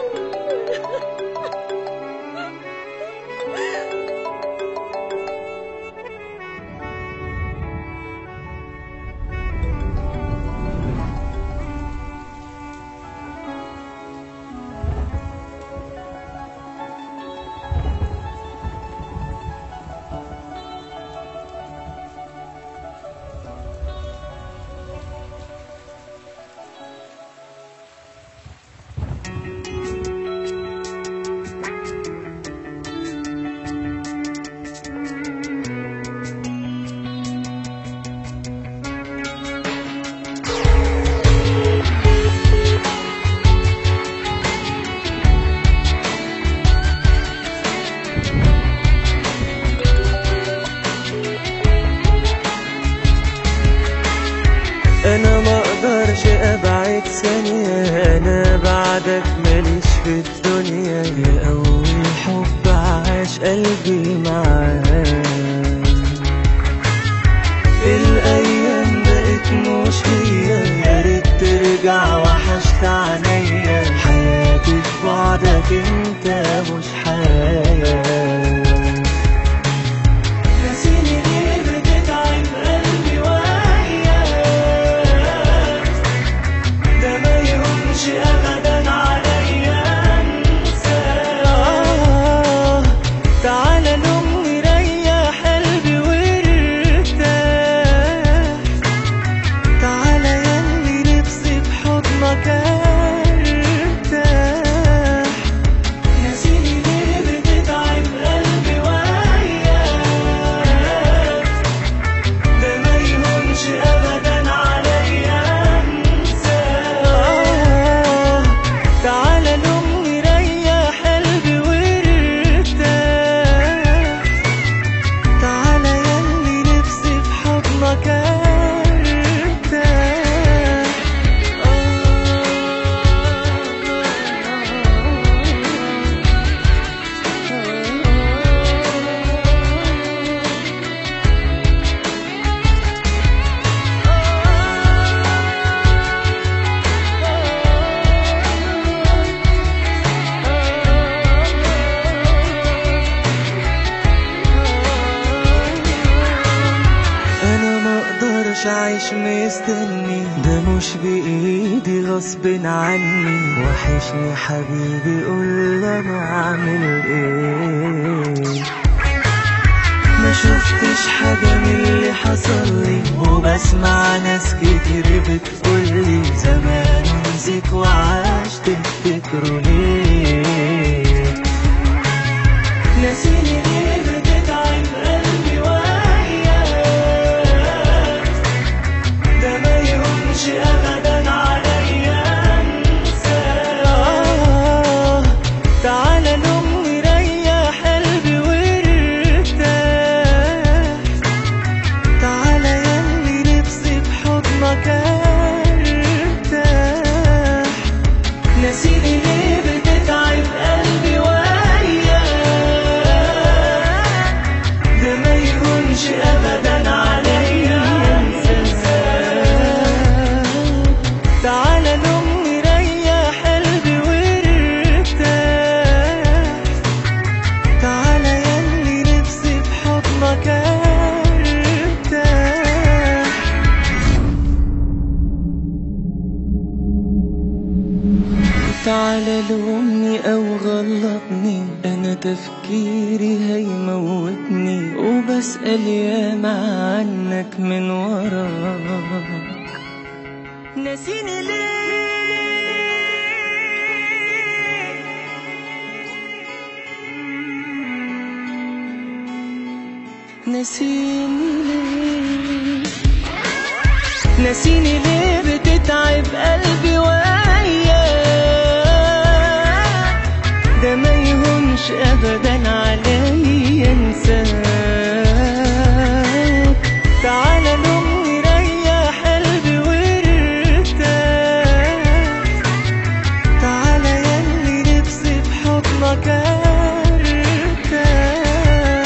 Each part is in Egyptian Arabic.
انا ما اقدرش ابعد ثانية انا بعدك ماليش في الدنيا يا اول حب عاش قلبي معاك الايام بقت مش هي يا ريت ترجع وحشت عينيا حياتي في بعدك انت مش حياه نسيني ليه بتتعب قلبي وياك ده ما يهونش ابدا عليا انساك آه، تعالى نوم نريح قلبي وارتاح تعالى ياللي نفسي بحضنك ارتاح نسيني ليه بتتعب قلبي وياك ده ما يهونش ابدا عليا انساك آه، تعالى نوم نريح قلبي وارتاح تعالى ياللي نفسي في حضنك ارتاح انا ما اقدرش اعيش مستني ده مش بايدي غصب عني وحشني حبيبي قول انا اعمل ايه ما شفتش حاجة من اللي حصل لي وبسمع ناس كتير بتقولي زمان نسيك وعاش تفتكروا ليه نسيني ليه بتتعب قلبي وياك ده ما يهونش ابدا عليا انساك آه، تعالى نوم نريح قلبي وارتاح تعالى ياللي نفسي بحضنك ارتاح نسيني ليه بتتعب قلبي وياك ده ما يهونش ابدا عليا انساك تعالى نوم نريح قلبي وارتاح تعالى ياللي نفسي بحضنك ارتاح تعالى لومني او غلطني انا تفكيري هيموتني وبسأل ياما عنك من وراك نسيني ليه نسيني ليه نسيني ليه بتتعب قلبي وياك ده ما يهونش ابدا عليا انساك تعالى نوم نريح قلبي وارتاح تعالى ياللي نفسي بحضنك ارتاح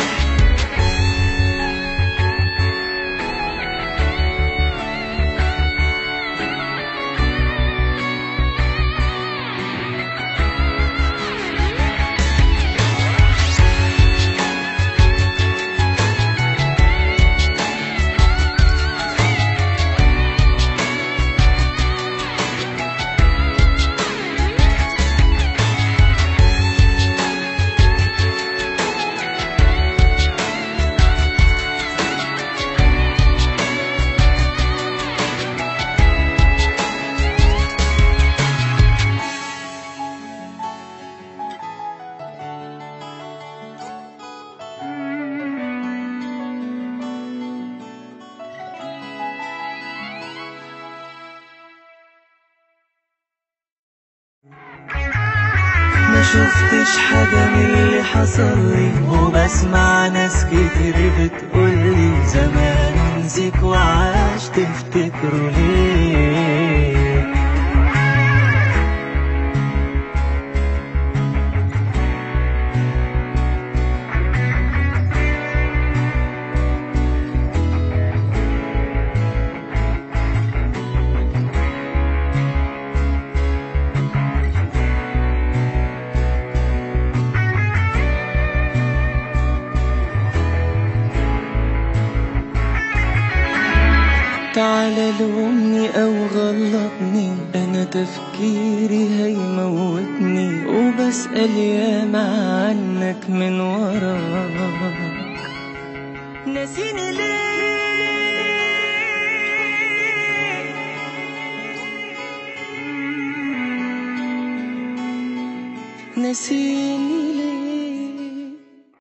شفتش حاجة من اللي حصل لي وبسمع ناس كتير بتقولي زمان نسيك وعاش تفتكروا ليه تعالى لومني او غلطني انا تفكيري هيموتني وبسأل ياما عنك من وراك ناسيني ليه ناسيني